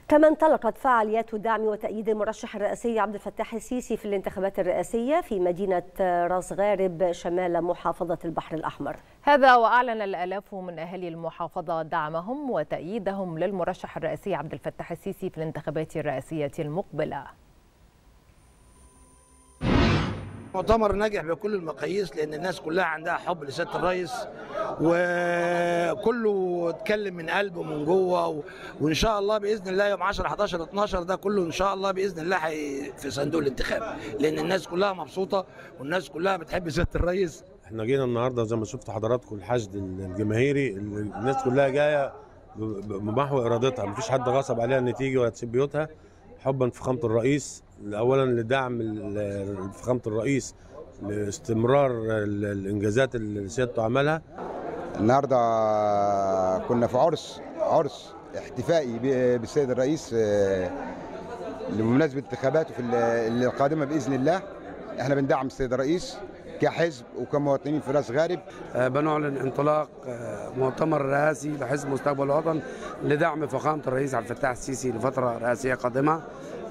كما انطلقت فعاليات دعم وتأييد المرشح الرئاسي عبد الفتاح السيسي في الانتخابات الرئاسية في مدينة راس غارب شمال محافظة البحر الأحمر هذا وأعلن الآلاف من أهالي المحافظة دعمهم وتأييدهم للمرشح الرئاسي عبد الفتاح السيسي في الانتخابات الرئاسية المقبلة مؤتمر ناجح بكل المقاييس لان الناس كلها عندها حب لسياده الرئيس وكله اتكلم من قلبه من جوه و... وان شاء الله باذن الله يوم 10 11 12 ده كله ان شاء الله باذن الله حي... في صندوق الانتخاب لان الناس كلها مبسوطه والناس كلها بتحب سياده الرئيس احنا جينا النهارده زي ما شفت حضراتكم الحشد الجماهيري الناس كلها جايه بمحو ارادتها مفيش حد غصب عليها ان تيجي ولا تسيب بيوتها حبا في فخامه الرئيس اولا لدعم فخامه الرئيس لاستمرار الانجازات اللي سيادته عملها النهارده كنا في عرس عرس احتفائي بالسيد الرئيس لمناسبه انتخاباته في القادمه باذن الله احنا بندعم السيد الرئيس كحزب وكمواطنين في راس غارب بنعلن انطلاق مؤتمر رئاسي لحزب مستقبل الوطن لدعم فخامه الرئيس عبد الفتاح السيسي لفتره رئاسيه قادمه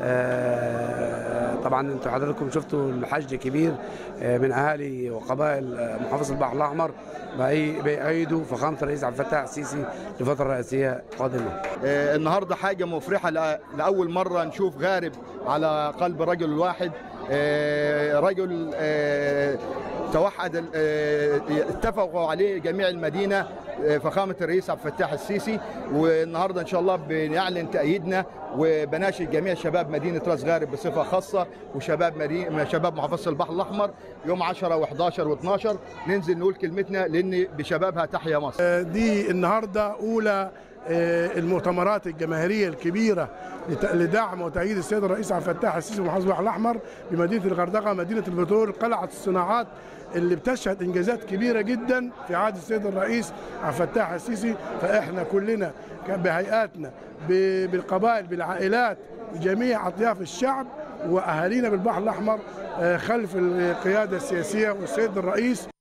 طبعا انتم حضراتكم شفتوا الحشد كبير من اهالي وقبائل محافظه البحر الاحمر بيأيدوا فخامه الرئيس عبد الفتاح السيسي لفتره رئاسيه قادمه. النهارده حاجه مفرحه لاول مره نشوف غارب على قلب رجل واحد رجل توحد اتفقوا عليه جميع المدينه فخامه الرئيس عبد الفتاح السيسي والنهارده ان شاء الله بنعلن تأييدنا وبناشد جميع شباب مدينه راس غارب بصفه خاصه وشباب مدينة شباب محافظه البحر الاحمر يوم 10 و11 و12 ننزل نقول كلمتنا لان بشبابها تحيا مصر. دي النهارده اولى المؤتمرات الجماهيريه الكبيره لدعم وتأييد السيد الرئيس عبد الفتاح السيسي ومحافظ البحر الاحمر بمدينه الغردقه مدينه البترول قلعه الصناعات اللي بتشهد انجازات كبيره جدا في عهد السيد الرئيس عبد الفتاح السيسي فاحنا كلنا بهيئاتنا بالقبائل بالعائلات بجميع اطياف الشعب واهالينا بالبحر الاحمر خلف القياده السياسيه والسيد الرئيس